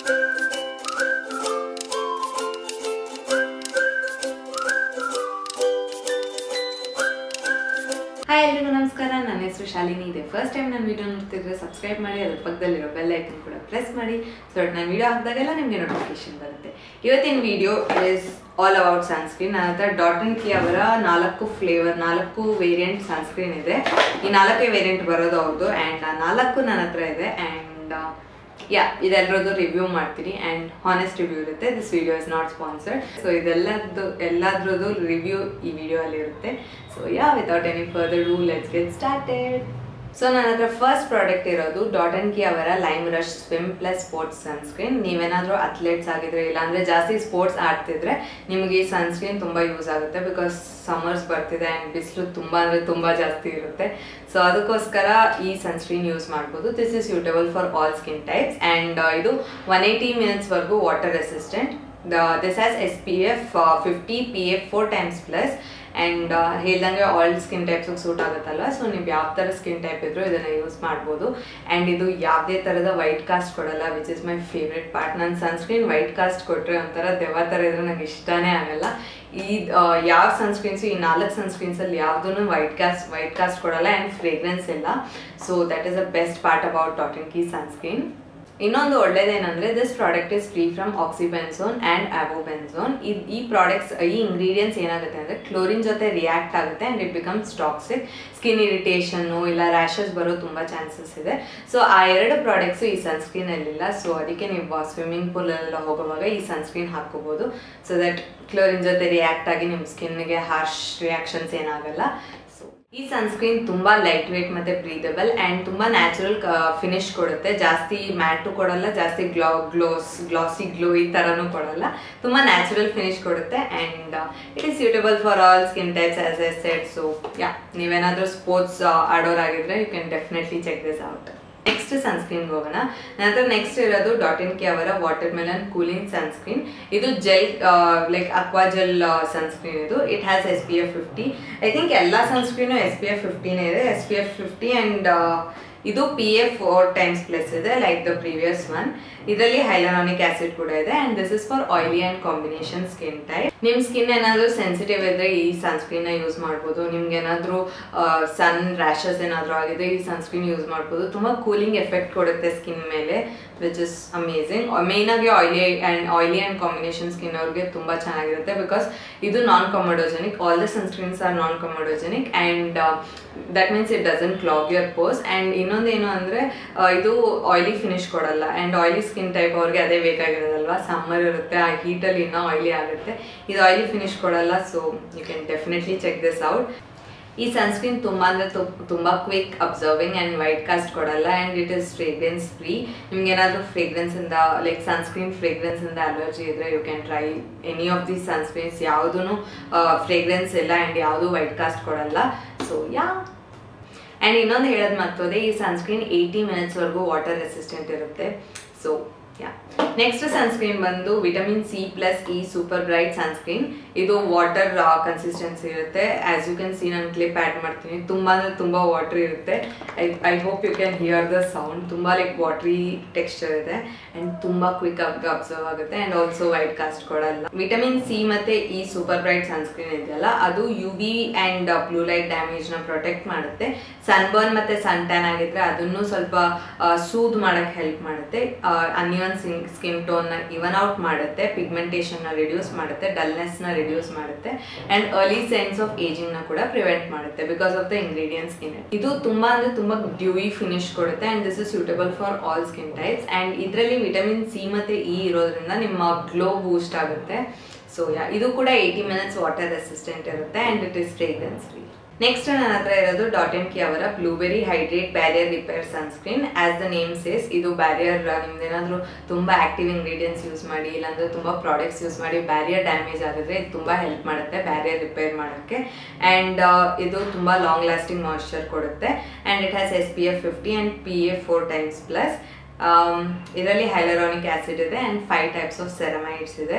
hi ಎಲ್ರಿಗೂ ನಮಸ್ಕಾರ ನನ್ನ ಹೆಸರು ಶಾಲಿನಿ ಇದೆ ಫಸ್ಟ್ ಟೈಮ್ ನನ್ನ ವಿಡಿಯೋ ನೋಡ್ತಿದ್ರೆ ಸಬ್ಸ್ಕ್ರೈಬ್ ಮಾಡಿ ಅದ್ರ ಪಕ್ಕದಲ್ಲಿರೋ ಬೆಲ್ ಐಕನ್ ಕೂಡ ಪ್ರೆಸ್ ಮಾಡಿ ಸೊ ನಾನು ವಿಡಿಯೋ ಹಾಕಿದಾಗೆಲ್ಲ ನಿಮಗೆ ನೋಟಿಫಿಕೇಶನ್ ಬರುತ್ತೆ ಇವತ್ತಿನ video is all about sunscreen ನನ್ನ ಹತ್ರ ಡಾಟ್ ಅಂಡ್ ಕಿ ಅವರ ನಾಲ್ಕು ಫ್ಲೇವರ್ ನಾಲ್ಕು ವೇರಿಯಂಟ್ ಸನ್ಸ್ಕ್ರೀನ್ ಇದೆ ಈ ನಾಲ್ಕೇ ವೇರಿಯಂಟ್ ಬರೋದು ಹೌದು ಆ್ಯಂಡ್ ಆ ನಾಲ್ಕು ನನ್ನ ಹತ್ರ ಇದೆ ಆ್ಯಂಡ್ ಯಾ ಇದೆಲ್ಲರದ್ದು ರಿವ್ಯೂ ಮಾಡ್ತೀನಿ ಆ್ಯಂಡ್ ಹಾನೆಸ್ಟ್ ರಿವ್ಯೂ ಇರುತ್ತೆ this video is not sponsored so ಇದೆಲ್ಲದ್ದು ಎಲ್ಲದ್ರದ್ದು ರಿವ್ಯೂ ಈ ವಿಡಿಯೋ ಅಲ್ಲಿ ಇರುತ್ತೆ so yeah without any further do let's get started so ನನ್ನ ಹತ್ರ ಫಸ್ಟ್ ಪ್ರಾಡಕ್ಟ್ ಇರೋದು ಡಾಟ್ ಅಂಡ್ ಕಿ ಅವರ lime rush swim plus sports sunscreen ನೀವೇನಾದರೂ ಅಥ್ಲೆಟ್ಸ್ ಆಗಿದ್ರೆ ಇಲ್ಲಾಂದ್ರೆ ಜಾಸ್ತಿ ಸ್ಪೋರ್ಟ್ಸ್ ಆಡ್ತಿದ್ರೆ ನಿಮಗೆ ಈ ಸನ್ಸ್ಕ್ರೀನ್ ತುಂಬ ಯೂಸ್ ಆಗುತ್ತೆ ಬಿಕಾಸ್ ಸಮರ್ಸ್ ಬರ್ತಿದೆ ಆ್ಯಂಡ್ ಬಿಸಿಲು ತುಂಬ ಅಂದರೆ ತುಂಬ ಜಾಸ್ತಿ ಇರುತ್ತೆ ಸೊ ಅದಕ್ಕೋಸ್ಕರ ಈ ಸನ್ಸ್ಕ್ರೀನ್ ಯೂಸ್ ಮಾಡ್ಬೋದು this is suitable for all skin types and ಇದು ಒನ್ ಏಯ್ಟಿ ಮಿನಿಟ್ಸ್ವರೆಗೂ water resistant this has S P F fifty P F four times plus and ಹೇಳ್ದಂಗೆ ಆಲ್ ಸ್ಕಿನ್ ಟೈಪ್ಸಿಗೆ ಸೂಟ್ ಆಗುತ್ತಲ್ವ ಸೊ ನೀವು ಯಾವ ಥರ ಸ್ಕಿನ್ ಟೈಪ್ ಇದ್ರೂ ಇದನ್ನು ಯೂಸ್ ಮಾಡ್ಬೋದು ಆ್ಯಂಡ್ ಇದು ಯಾವುದೇ ಥರದ ವೈಟ್ ಕಾಸ್ಟ್ ಕೊಡಲ್ಲ which is my favourite part ನನ್ನ ಸನ್ಸ್ಕ್ರೀನ್ ವೈಟ್ ಕಾಸ್ಟ್ ಕೊಟ್ಟರೆ ಒಂಥರ ದೆವ್ವ ಥರ ಇದ್ರೆ ನನಗೆ ಇಷ್ಟನೇ ಆಗಲ್ಲ ಈ ಯಾವ ಸನ್ಸ್ಕ್ರೀನ್ಸು ಈ ನಾಲ್ಕು ಸನ್ಸ್ಕ್ರೀನ್ಸಲ್ಲಿ ಯಾವುದೂ ವೈಟ್ ಕಾಸ್ಟ್ ವೈಟ್ ಕಾಸ್ಟ್ ಕೊಡಲ್ಲ ಆ್ಯಂಡ್ ಫ್ರೇಗ್ರೆನ್ಸ್ ಇಲ್ಲ so that is a best part about Dot and Key sunscreen ಇನ್ನೊಂದು ಒಳ್ಳೇದೇನಂದ್ರೆ this product is free from oxybenzone and avobenzone ಇದು ಈ ಪ್ರಾಡಕ್ಟ್ಸ್ ಈ ಇಂಗ್ರೀಡಿಯೆಂಟ್ಸ್ ಏನಾಗುತ್ತೆ ಅಂದರೆ ಕ್ಲೋರಿನ್ ಜೊತೆ ರಿಯಾಕ್ಟ್ ಆಗುತ್ತೆ and it becomes toxic skin ಇರಿಟೇಷನ್ನು ಇಲ್ಲ ರ್ಯಾಷಸ್ ಬರೋ ತುಂಬ ಚಾನ್ಸಸ್ ಇದೆ ಸೊ ಆ ಎರಡು ಪ್ರಾಡಕ್ಟ್ಸು ಈ ಸನ್ಸ್ಕ್ರೀನಲ್ಲಿಲ್ಲ ಸೊ ಅದಕ್ಕೆ ನೀವು ಸ್ವಿಮ್ಮಿಂಗ್ ಪೂಲಲ್ಲೆಲ್ಲ ಹೋಗುವಾಗ ಈ ಸನ್ಸ್ಕ್ರೀನ್ ಹಾಕೋಬೋದು ಸೊ ದಟ್ ಕ್ಲೋರಿನ್ ಜೊತೆ ರಿಯಾಕ್ಟ್ ಆಗಿ ನಿಮ್ಮ ಸ್ಕಿನ್ಗೆ ಹಾರ್ಶ್ ರಿಯಾಕ್ಷನ್ಸ್ ಏನಾಗಲ್ಲ ಸೊ ಈ ಸನ್ಸ್ಕ್ರೀನ್ ತುಂಬಾ ಲೈಟ್ ವೇಟ್ ಮತ್ತೆ ಬ್ರೀದಬಲ್ ಅಂಡ್ ತುಂಬಾ ನ್ಯಾಚುರಲ್ ಫಿನಿಶ್ ಕೊಡುತ್ತೆ ಜಾಸ್ತಿ ಮ್ಯಾಟು ಕೊಡಲ್ಲ ಜಾಸ್ತಿ ಗ್ಲೋ ಗ್ಲೋಸ್ ಗ್ಲಾಸಿ ಗ್ಲೋ ಈ ತರನು ಕೊಡಲ್ಲ ತುಂಬಾ ನ್ಯಾಚುರಲ್ ಫಿನಿಶ್ ಕೊಡುತ್ತೆ and it is suitable for all skin types as a set so yeah ನೀವೇನಾದ್ರೂ ಸ್ಪೋರ್ಟ್ಸ್ ಆಡೋರಾಗಿದ್ರೆ you can definitely check this out next ಸನ್ಸ್ಕ್ರೀನ್ಗೆ ಹೋಗೋಣ ನಂತರ ನೆಕ್ಸ್ಟ್ ಇರೋದು ಡಾಟ್ ಇನ್ ಕೆ ಅವರ ವಾಟರ್ ಮೆಲನ್ ಕೂಲಿಂಗ್ ಸನ್ಸ್ಕ್ರೀನ್ ಇದು gel like aqua gel sunscreen ಇದು it has S P F fifty I think ಎಲ್ಲ ಸನ್ಸ್ಕ್ರೀನು ಎಸ್ ಪಿ ಎಫ್ ಫಿಫ್ಟಿನೇ ಇದೆ S P F fifty and ಇದು P F four times plus ಇದೆ like the previous one ಇದರಲ್ಲಿ hyaluronic acid ಕೂಡ ಇದೆ and this is for oily and combination skin type ನಿಮ್ skin ಏನಾದರೂ ಸೆನ್ಸಿಟಿವ್ ಇದ್ರೆ ಈ ಸನ್ಸ್ಕ್ರೀನ್ ನ ಯೂಸ್ ಮಾಡ್ಬೋದು ನಿಮ್ಗೆ ಏನಾದರೂ ಸನ್ ರ್ಯಾಷಸ್ ಏನಾದರೂ ಆಗಿದೆ ಈ ಸನ್ಸ್ಕ್ರೀನ್ ಯೂಸ್ ಮಾಡ್ಬೋದು ತುಂಬಾ ಕೂಲಿಂಗ್ ಎಫೆಕ್ಟ್ ಕೊಡುತ್ತೆ ಸ್ಕಿನ್ ಮೇಲೆ ವಿಚ್ ಇಸ್ ಅಮೇಸಿಂಗ್ ಮೇನ್ ಆಗಿ oily and oily and combination skin ಅವ್ರಿಗೆ ತುಂಬಾ ಚೆನ್ನಾಗಿರುತ್ತೆ ಬಿಕಾಸ್ ಇದು non comedogenic all the sunscreens are non comedogenic and that means it doesn't clog your pores and ಇನ್ನೊಂದೇನು ಅಂದ್ರೆ ಇದು ಆಯಿಲಿ ಫಿನಿಶ್ ಕೊಡಲ್ಲ ಅಂಡ್ ಆಯಿಲಿ ಸ್ಕಿನ್ ಟೈಪ್ ಅವ್ರಿಗೆ ಅದೇ ಬೇಕಾಗಿರೋದಲ್ವಾ ಸಮ್ಮರ್ ಇರುತ್ತೆ ಆ ಹೀಟಲ್ಲಿ ಇನ್ನೂ ಆಯಿಲಿ ಆಗುತ್ತೆ ಇದು ಆಯಿಲಿ ಫಿನಿಶ್ ಕೊಡಲ್ಲ so you can definitely check this out ಈ ಸನ್ಸ್ಕ್ರೀನ್ ತುಂಬ ಅಂದರೆ ತುಂಬ quick absorbing and white cast ಕೊಡಲ್ಲ and it is fragrance free ನಿಮ್ಗೆ ಏನಾದರೂ ಫ್ರೇಗ್ರೆನ್ಸಿಂದ ಲೈಕ್ ಸನ್ಸ್ಕ್ರೀನ್ ಫ್ರೇಗ್ರೆನ್ಸಿಂದ ಅಲರ್ಜಿ ಇದ್ದರೆ you can try any of these sunscreens ಯಾವುದೂ ಫ್ರೇಗ್ರೆನ್ಸ್ ಇಲ್ಲ ಆ್ಯಂಡ್ ಯಾವುದು ವೈಟ್ ಕಾಸ್ಟ್ ಕೊಡಲ್ಲ ಸೊ ಯಾ ಆ್ಯಂಡ್ ಇನ್ನೊಂದು ಹೇಳೋದು ಮತ್ತೋದೆ ಈ ಸನ್ಸ್ಕ್ರೀನ್ ಏಯ್ಟಿ ಮಿನಿಟ್ಸ್ವರೆಗೂ ವಾಟರ್ ರೆಸಿಸ್ಟೆಂಟ್ ಇರುತ್ತೆ ಸೊ ಯಾ ನೆಕ್ಸ್ಟ್ ಸನ್ಸ್ಕ್ರೀನ್ ಬಂದು vitamin C plus E super bright sunscreen ಇದು ವಾಟರ್ ಕನ್ಸಿಸ್ಟೆನ್ಸಿ ಇರುತ್ತೆ ಆಸ್ ಯು ಕ್ಯಾನ್ ಸಿ ನಾನು ಕ್ಲಿಪ್ ಆ್ಯಡ್ ಮಾಡ್ತೀನಿ ತುಂಬ ಅಂದರೆ ತುಂಬ ವಾಟರ್ ಇರುತ್ತೆ I I hope you can hear the sound ತುಂಬ ಲೈಕ್ ವಾಟ್ರಿ ಟೆಕ್ಸ್ಚರ್ ಇದೆ ಆ್ಯಂಡ್ ತುಂಬ ಕ್ವಿಕ್ ಆಗಿ ಅಬ್ಸರ್ವ್ ಆಗುತ್ತೆ ಆ್ಯಂಡ್ ಆಲ್ಸೋ ವೈಟ್ ಕಾಸ್ಟ್ ಕೊಡಲ್ಲ ವಿಟಮಿನ್ ಸಿ ಮತ್ತು ಈ ಸೂಪರ್ ಬ್ರೈಟ್ ಸನ್ಸ್ಕ್ರೀನ್ ಇದೆಯಲ್ಲ ಅದು U V and blue light ಡ್ಯಾಮೇಜ್ನ ಪ್ರೊಟೆಕ್ಟ್ ಮಾಡುತ್ತೆ ಸನ್ಬರ್ನ್ ಮತ್ತು ಸನ್ ಟ್ಯಾನ್ ಆಗಿದ್ರೆ ಅದನ್ನು ಸ್ವಲ್ಪ ಸೂದ್ ಮಾಡೋಕ್ಕೆ ಹೆಲ್ಪ್ ಮಾಡುತ್ತೆ ಅನ್ಯೂನ್ ಸ್ಕಿನ್ ಟೋನ್ನ ಇವನ್ ಔಟ್ ಮಾಡುತ್ತೆ ಪಿಗ್ಮೆಂಟೇಷನ್ನ ರಿಡ್ಯೂಸ್ ಮಾಡುತ್ತೆ ಡಲ್ನೆಸ್ನ ರಿಡ್ಯೂಸ್ ಮಾಡುತ್ತೆ and early signs of ageing ನ ಕೂಡ ಪ್ರಿವೆಂಟ್ ಮಾಡುತ್ತೆ because of the ingredients in it ಇದು ತುಂಬಾ ಅಂದ್ರೆ ತುಂಬಾ ಡ್ಯೂಯಿ ಫಿನಿಶ್ ಕೊಡುತ್ತೆ and this is suitable for all skin types and ಇದರಲ್ಲಿ ವಿಟಮಿನ್ ಸಿ ಮತ್ತೆ ಇ ಇರೋದ್ರಿಂದ ನಿಮ್ಮ ಗ್ಲೋ ಬೂಸ್ಟ್ ಆಗುತ್ತೆ ಸೊ ಯಾ ಇದು ಕೂಡ ಏಯ್ಟಿ ಮಿನಿಟ್ಸ್ ವಾಟರ್ ರೆಸಿಸ್ಟೆಂಟ್ ಇರುತ್ತೆ and it is fragrance free next ನನ್ನ ಹತ್ರ ಇರೋದು ಡಾಟ್ ಅಂಡ್ ಕಿ ಅವರ blueberry hydrate barrier repair sunscreen as the name says ಇದು ಬ್ಯಾರಿಯರ್ ನಿಮ್ದೇನಾದ್ರೂ ತುಂಬಾ ಆಕ್ಟಿವ್ ಇಂಗ್ರೀಡಿಯೆಂಟ್ಸ್ ಯೂಸ್ ಮಾಡಿ ಇಲ್ಲಾಂದ್ರೆ ತುಂಬಾ ಪ್ರಾಡಕ್ಟ್ಸ್ ಯೂಸ್ ಮಾಡಿ ಬ್ಯಾರಿಯರ್ ಡ್ಯಾಮೇಜ್ ಆಗಿದ್ರೆ ಇದು ತುಂಬಾ ಹೆಲ್ಪ್ ಮಾಡುತ್ತೆ ಬ್ಯಾರಿಯರ್ ರಿಪೇರ್ ಮಾಡೋಕ್ಕೆ ಅಂಡ್ ಇದು ತುಂಬಾ ಲಾಂಗ್ ಲಾಸ್ಟಿಂಗ್ ಮಾಯಿಶ್ಚರ್ ಕೊಡುತ್ತೆ and it has S P F fifty and P F four times plus ಇದರಲ್ಲಿ ಹೈಲರಾನಿಕ್ ಆಸಿಡ್ ಇದೆ and five types of ceramides ಇದೆ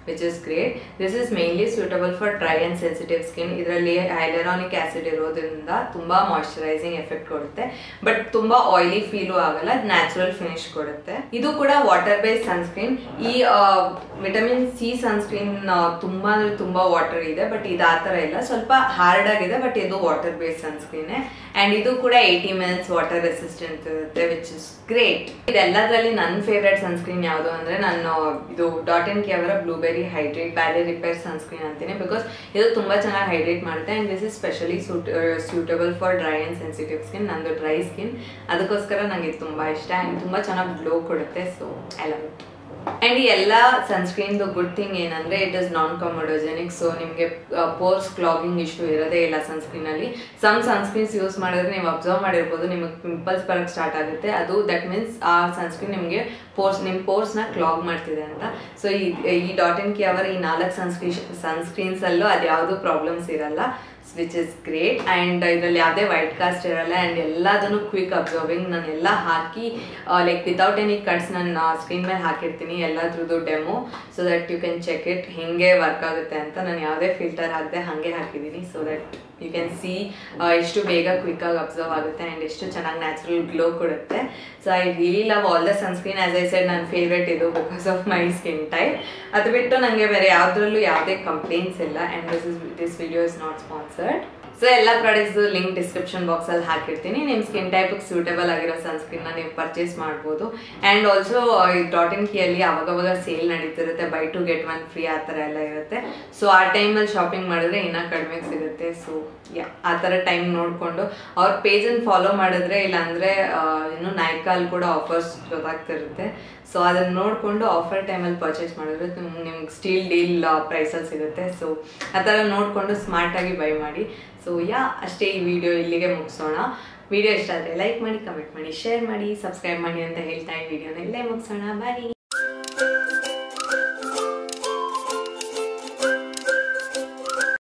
which is great this is mainly suitable for dry and sensitive skin ಇದರಲ್ಲಿ hyaluronic acid ಇರೋದ್ರಿಂದ ತುಂಬ moisturising effect ಕೊಡುತ್ತೆ but ತುಂಬ oily feel ಆಗಲ್ಲ natural finish ಕೊಡುತ್ತೆ ಇದು ಕೂಡ ವಾಟರ್ ಬೇಸ್ಡ್ ಸನ್ಸ್ಕ್ರೀನ್ ಈ ವಿಟಮಿನ್ ಸಿ ಸನ್ಸ್ಕ್ರೀನ್ ತುಂಬಾ ಅಂದ್ರೆ ತುಂಬಾ ವಾಟರ್ ಇದೆ ಬಟ್ ಇದು ಆ ಥರ ಇಲ್ಲ ಸ್ವಲ್ಪ ಹಾರ್ಡ್ ಆಗಿದೆ ಬಟ್ ಇದು ವಾಟರ್ ಬೇಸ್ಡ್ ಸನ್ಸ್ಕ್ರೀನ್ ಅಂಡ್ ಇದು ಕೂಡ ಏಯ್ಟಿ ಮಿನಿಟ್ಸ್ ವಾಟರ್ ರೆಸಿಸ್ಟೆಂಟ್ ಇರುತ್ತೆ ವಿಚ್ ಇಸ್ ಗ್ರೇಟ್ ಇದೆಲ್ಲದರಲ್ಲಿ ನನ್ನ ಫೇವ್ರೆಟ್ ಸನ್ಸ್ಕ್ರೀನ್ ಯಾವುದು ಅಂದ್ರೆ ನಾನು ಇದು ಡಾಟ್ ಇನ್ ಕೇವರ blueberry hydrate barrier repair sunscreen ಅಂತೀನಿ ಬಿಕಾಸ್ ಇದು ತುಂಬಾ ಚೆನ್ನಾಗಿ ಹೈಡ್ರೇಟ್ ಮಾಡುತ್ತೆ and this is specially suit suitable for dry and sensitive skin ನಂದು ಡ್ರೈ ಸ್ಕಿನ್ ಅದಕ್ಕೋಸ್ಕರ ನಂಗೆ ಇದು ತುಂಬಾ ಇಷ್ಟ ಅಂಡ್ ತುಂಬಾ ಚೆನ್ನಾಗಿ ಗ್ಲೋ ಕೊಡುತ್ತೆ so I love it and ಈ ಎಲ್ಲ ಸನ್ಸ್ಕ್ರೀನ್ದು ಗುಡ್ ಥಿಂಗ್ ಏನಂದ್ರೆ it is non comedogenic so ನಿಮಗೆ ಪೋರ್ಸ್ ಕ್ಲಾಗಿಂಗ್ ಇಶ್ಯೂ ಇರೋದೇ ಇಲ್ಲ ಸನ್ಸ್ಕ್ರೀನ್ ಅಲ್ಲಿ ಸಮ್ ಸನ್ಸ್ಕ್ರೀನ್ಸ್ ಯೂಸ್ ಮಾಡಿದ್ರೆ ನೀವು ಅಬ್ಸರ್ವ್ ಮಾಡಿರ್ಬೋದು ನಿಮಗೆ ಪಿಂಪಲ್ಸ್ ಬರಕ್ಕೆ ಸ್ಟಾರ್ಟ್ ಆಗುತ್ತೆ ಅದು ದಟ್ ಮೀನ್ಸ್ ಆ ಸನ್ಸ್ಕ್ರೀನ್ ನಿಮಗೆ ಪೋರ್ಸ್ ನಿಮ್ಮ ಪೋರ್ಸ್ನ ಕ್ಲಾಗ್ ಮಾಡ್ತಿದೆ ಅಂತ ಸೊ ಈ ಈ ಡಾಟ್ ಇನ್ ಕಿ ಅವರ್ ಈ ನಾಲ್ಕು ಸನ್ಸ್ಕ್ರೀನ್ ಸನ್ಸ್ಕ್ರೀನ್ಸ್ ಅಲ್ಲೂ ಅದು ಯಾವುದು ಪ್ರಾಬ್ಲಮ್ಸ್ ಇರಲ್ಲ ವಿಚ್ ಇಸ್ ಗ್ರೇಟ್ ಆ್ಯಂಡ್ ಇದರಲ್ಲಿ ಯಾವುದೇ ವೈಟ್ ಕಾಸ್ಟ್ ಇರಲ್ಲ ಆ್ಯಂಡ್ ಎಲ್ಲದನ್ನು ಕ್ವಿಕ್ ಅಬ್ಸರ್ವಿಂಗ್ ನಾನು ಎಲ್ಲ ಹಾಕಿ ಲೈಕ್ ವಿತೌಟ್ ಎನಿ ಕಟ್ಸ್ ನಾನು ಸ್ಕ್ರೀನ್ ಮೇಲೆ ಹಾಕಿರ್ತೀನಿ ಎಲ್ಲದ್ರದ್ದು demo so that you can check it ಹೆಂಗೆ ವರ್ಕ್ ಆಗುತ್ತೆ ಅಂತ ನಾನು ಯಾವುದೇ ಫಿಲ್ಟರ್ ಹಾಕದೆ ಹಾಗೆ ಹಾಕಿದ್ದೀನಿ so that you can see ಎಷ್ಟು ಬೇಗ ಕ್ವಿಕ್ಕಾಗಿ ಅಬ್ಸರ್ವ್ ಆಗುತ್ತೆ ಆ್ಯಂಡ್ ಎಷ್ಟು ಚೆನ್ನಾಗಿ ನ್ಯಾಚುರಲ್ ಗ್ಲೋ ಕೊಡುತ್ತೆ so I really love all the sunscreen as I said ನನ್ನ ಫೇವ್ರೆಟ್ ಇದು because of my skin type ಅದು ಬಿಟ್ಟು ನನಗೆ ಬೇರೆ ಯಾವುದ್ರಲ್ಲೂ ಯಾವುದೇ ಕಂಪ್ಲೇಂಟ್ಸ್ ಇಲ್ಲ and this is this video is not sponsored so ಎಲ್ಲ ಪ್ರಾಡಕ್ಟ್ಸ್ ಲಿಂಕ್ ಡಿಸ್ಕ್ರಿಪ್ಷನ್ ಬಾಕ್ಸ್ ಅಲ್ಲಿ ಹಾಕಿರ್ತೀನಿ ನಿಮ್ಮ ಸ್ಕಿನ್ ಟೈಪ್ ಸೂಟಬಲ್ ಆಗಿರೋ ಸನ್ಸ್ಕ್ರೀನ್ ನ ನೀವು ಪರ್ಚೇಸ್ ಮಾಡ್ಬೋದು ಅಂಡ್ ಆಲ್ಸೋ ಡಾಟ್ ಇನ್ ಕೀಯಲ್ಲಿ ಅವಾಗವಾಗ ಸೇಲ್ ನಡೀತಿರುತ್ತೆ buy two get one free ಆ ಥರ ಎಲ್ಲ ಇರುತ್ತೆ ಸೊ ಆ ಟೈಮಲ್ಲಿ ಶಾಪಿಂಗ್ ಮಾಡಿದ್ರೆ ಇನ್ನೂ ಕಡಿಮೆ ಸಿಗುತ್ತೆ ಸೊ ಯಾ ಆ ಥರ ಟೈಮ್ ನೋಡಿಕೊಂಡು ಅವ್ರ ಪೇಜನ್ನು ಫಾಲೋ ಮಾಡಿದ್ರೆ ಇಲ್ಲಾಂದರೆ ಇನ್ನು ನೈಕಾಲ್ ಕೂಡ ಆಫರ್ಸ್ ಗೊತ್ತಾಗ್ತಿರುತ್ತೆ ಸೊ ಅದನ್ನ ನೋಡಿಕೊಂಡು ಆಫರ್ ಟೈಮಲ್ಲಿ ಪರ್ಚೇಸ್ ಮಾಡಿದ್ರೆ ನಿಮ್ಗೆ ಸ್ಟೀಲ್ ಡೀಲ್ ಪ್ರೈಸಲ್ಲಿ ಸಿಗುತ್ತೆ ಸೊ ಆ ಥರ ನೋಡಿಕೊಂಡು ಸ್ಮಾರ್ಟಾಗಿ ಬೈ ಮಾಡಿ ಸೊ ಯಾ ಅಷ್ಟೇ ಈ ವಿಡಿಯೋ ಇಲ್ಲಿಗೆ ಮುಗಿಸೋಣ ವಿಡಿಯೋ ಇಷ್ಟ ಆದರೆ ಲೈಕ್ ಮಾಡಿ ಕಮೆಂಟ್ ಮಾಡಿ ಶೇರ್ ಮಾಡಿ ಸಬ್ಸ್ಕ್ರೈಬ್ ಮಾಡಿ ಅಂತ ಹೇಳ್ತಾ ಈ ವಿಡಿಯೋನ ಇಲ್ಲೇ ಮುಗಿಸೋಣ ಬಾಯ್